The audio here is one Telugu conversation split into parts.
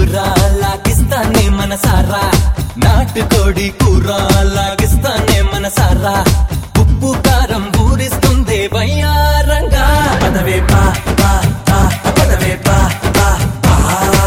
కూర లాగిస్తానే మనసారా నాటుకోడి కూర లాగిస్తానే మనసారా ఉప్పు కారం ఊరిస్తుంది వయ్యారంగా పదవే పా పా పా పదవే పా పా పా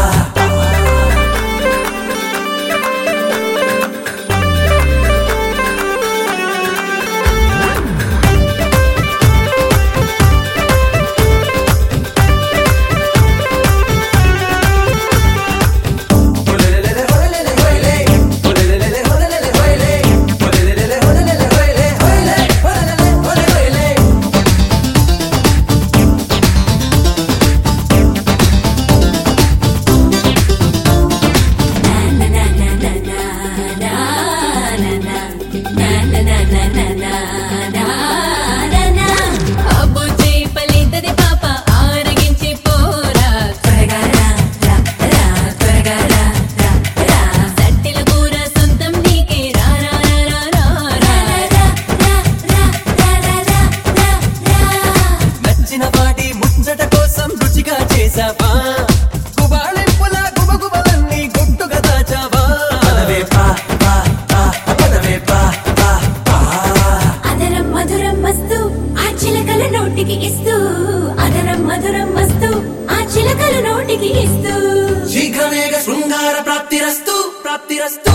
అబ్బుజీ పలితది పాప ఆరగించి పోరా త్వరగా రా రా రా త్వరగా రా రా రా సట్టెల కూర సొంతం నీకే రా రా రా రా రా రా రా రా రా రా రా రా నచ్చిన వాటి ముచ్చట కోసం రుచిగా చేసావా గుబాళింపుల గుబగుబలన్నీ గుట్టుగా దాచావా పదవే పా పా పా పదవే పా పా పా అదరం మధురం మస్తు ఆ చిలకల నోటికి ఇస్తూ అదరం మధురం మస్తు ఆ చిలకల నోటికి ఇస్తూ శీఘ్రమేగ శృంగార ప్రాప్తిరస్తు ప్రాప్తిరస్తు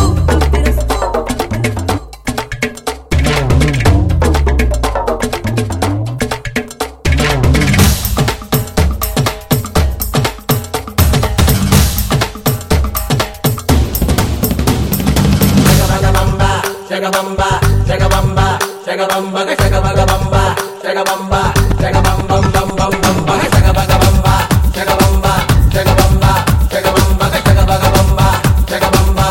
Shagabamba, shagabamba, shagabamba, shagabagabamba, shagabamba, shagabambam bam bam bam bam, shagabagabamba, shagabamba, shagabamba, shagabamba, shagabagabamba, shagabamba.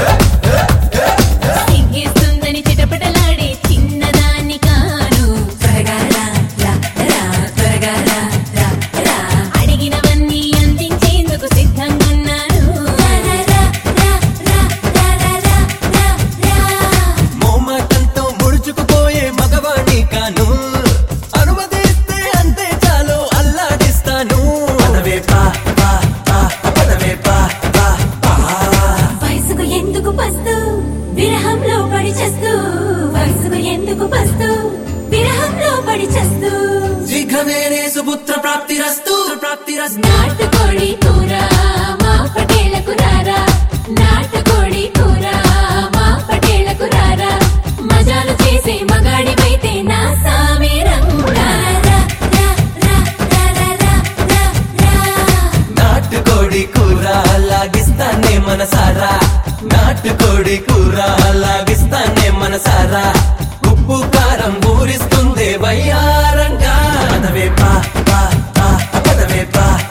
సిగ్గిస్తుందని చిటపటలాడే చిన్నదాన్ని కాను త్వరగా రా రా రా త్వరగా రా రా రా అడిగినవన్నీ అందించేందుకు సిద్ధంగున్నాను రా రా రా రా రా రా రా రా రా మోమాటంతో ముడుచుకుపోయే మగవాణి కాను అనుమతిస్తే అంతే చాలు అల్లాడిస్తాను పదవే పా పా పా పదవే పా పా పా వయసుకు ఎందుకు పస్తు విరహంలో పడి చేస్తూ వయసుకు ఎందుకు పస్తు విరహంలో పడి చేస్తూ శీఘ్రమేనే సుపుత్ర ప్రాప్తిరస్తు ప్రాప్తిరస్తు నాటుకోడి కూర మా పటేలకు రారా నాటుకోడి కూర మా పటేలకు రారా మజాలు చేసే మగాడివైతే నా సామే రంగా రా, రా, రా, రా, రా, రా, రా, రా. నాటుకోడి కూర లాగిస్తానే మనసారా నాటుకోడి కూర లాగిస్తానే మనసారా ఉప్పు కారం ఊరిస్తుంది వయ్యారంగా పదవే పా పా పా పదవే పా